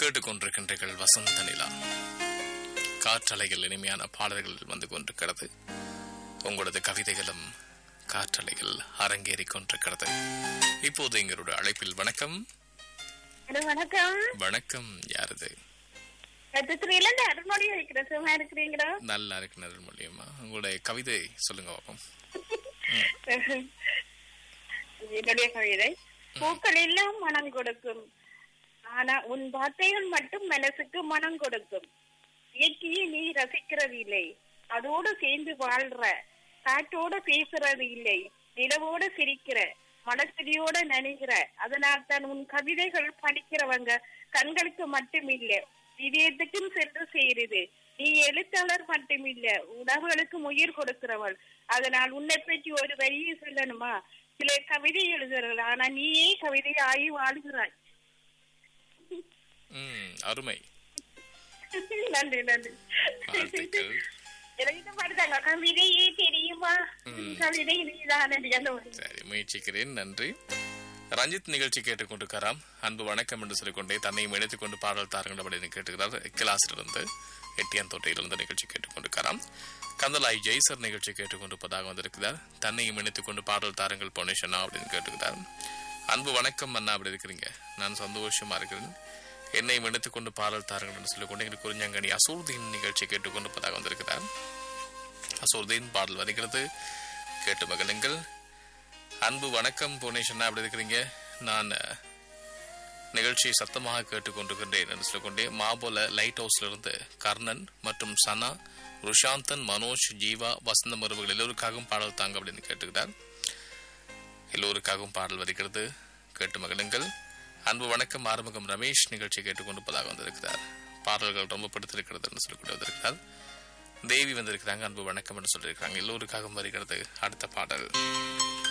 கேட்டுக்கொண்டிருக்கின்றீர்கள் வசந்த நிலா காற்றலைகள் இனிமையான பாடல்கள் வந்து கொண்டிருக்கிறது உங்களது கவிதைகளும் காற்றலைகள் அரங்கேறிக் கொண்டிருக்கிறது இப்போது எங்களுடைய அழைப்பில் வணக்கம் ஹலோ வணக்கம் வணக்கம் யாரது கத்துத்துறையில இந்த அருள்மொழி வைக்கிற சும்மா இருக்கிறீங்களா நல்லா இருக்கு நிர்மலியம்மா உங்களுடைய கவிதை சொல்லுங்க பாப்போம் என்னுடைய கவிதை பூக்கள் எல்லாம் மனம் கொடுக்கும் ஆனா உன் வார்த்தைகள் மட்டும் மனசுக்கு மனம் கொடுக்கும் இயற்கையை நீ ரசிக்கிறது இல்லை அதோடு சேர்ந்து வாழ்ற காற்றோட பேசுறது இல்லை நிலவோட சிரிக்கிற மனசெடியோட நனைகிற அதனால் தான் உன் கவிதைகள் படிக்கிறவங்க கண்களுக்கு மட்டும் இல்ல இதயத்துக்கும் சென்று சேருது நீ எழுத்தாளர் மட்டுமில்ல உணவுகளுக்கும் உயிர் கொடுக்கிறவள் அதனால் உன்னை பற்றி ஒரு வரியை சொல்லணுமா சில கவிதை எழுதுகிறார்கள் ஆனா நீயே கவிதை ஆகி வாழ்கிறாய் ம் அருமை நன்றி நன்றி வாழ்த்துக்கள் எனக்கு இந்த மாதிரி தாங்க கவிதையே தெரியுமா கவிதை நீதான் அந்த ஒரு சரி முயற்சிக்கிறேன் நன்றி ரஞ்சித் நிகழ்ச்சி கேட்டுக்கொண்டிருக்கிறாம் அன்பு வணக்கம் என்று சொல்லிக்கொண்டே தன்னையும் இணைத்துக் கொண்டு பாடல் தாருங்கள் அப்படின்னு கேட்டுக்கிறார் கிளாஸிலிருந்து எட்டியான் தோட்டையிலிருந்து நிகழ்ச்சி கேட்டுக்கொண்டிருக்கிறாம் கந்தலாய் ஜெய்சர் நிகழ்ச்சி கேட்டுக்கொண்டிருப்பதாக வந்திருக்கிறார் தன்னையும் இணைத்துக் கொண்டு பாடல் தாருங்கள் பொனேஷனா அப்படின்னு கேட்டுக்கிறார் அன்பு வணக்கம் அண்ணா அப்படி இருக்கிறீங்க நான் சந்தோஷமா இருக்கிறேன் என்னையும் இணைத்துக் கொண்டு பாடல் தாருங்கள் என்று சொல்லிக்கொண்டு எங்களுக்கு குறிஞ்சங்கனி அசூர்தீன் நிகழ்ச்சி கேட்டுக்கொண்டிருப்பதாக வந்திருக்கிறார் அசூர்தீன் பாடல் வருகிறது கேட்டு மகளுங்கள் அன்பு வணக்கம் புவனேஸ்வரன் அப்படி இருக்கிறீங்க நான் அஹ், நிகழ்ச்சியை சத்தமாக கேட்டுக்கொண்டிருக்கின்றேன் என்று சொல்லிக்கொண்டே மாபோல லைட் ஹவுஸ்ல இருந்து கர்ணன் மற்றும் சனா ருஷாந்தன் மனோஜ் ஜீவா வசந்த மருவுகள் எல்லோருக்காகவும் பாடல் தாங்க அப்படின்னு கேட்டுக்கிறார் எல்லோருக்காகவும் பாடல் வருகிறது கேட்டு மகளுங்கள் அன்பு வணக்கம் ஆறுமுகம் ரமேஷ் நிகழ்ச்சி கேட்டுக்கொண்டிருப்பதாக வந்திருக்கிறார் பாடல்கள் ரொம்ப பிடித்திருக்கிறது என்று சொல்லிக்கொண்டு வந்திருக்கிறார் தேவி வந்திருக்கிறாங்க அன்பு வணக்கம் என்று சொல்லியிருக்கிறாங்க எல்லோருக்காகவும் வருகிறது அடுத்த பாடல்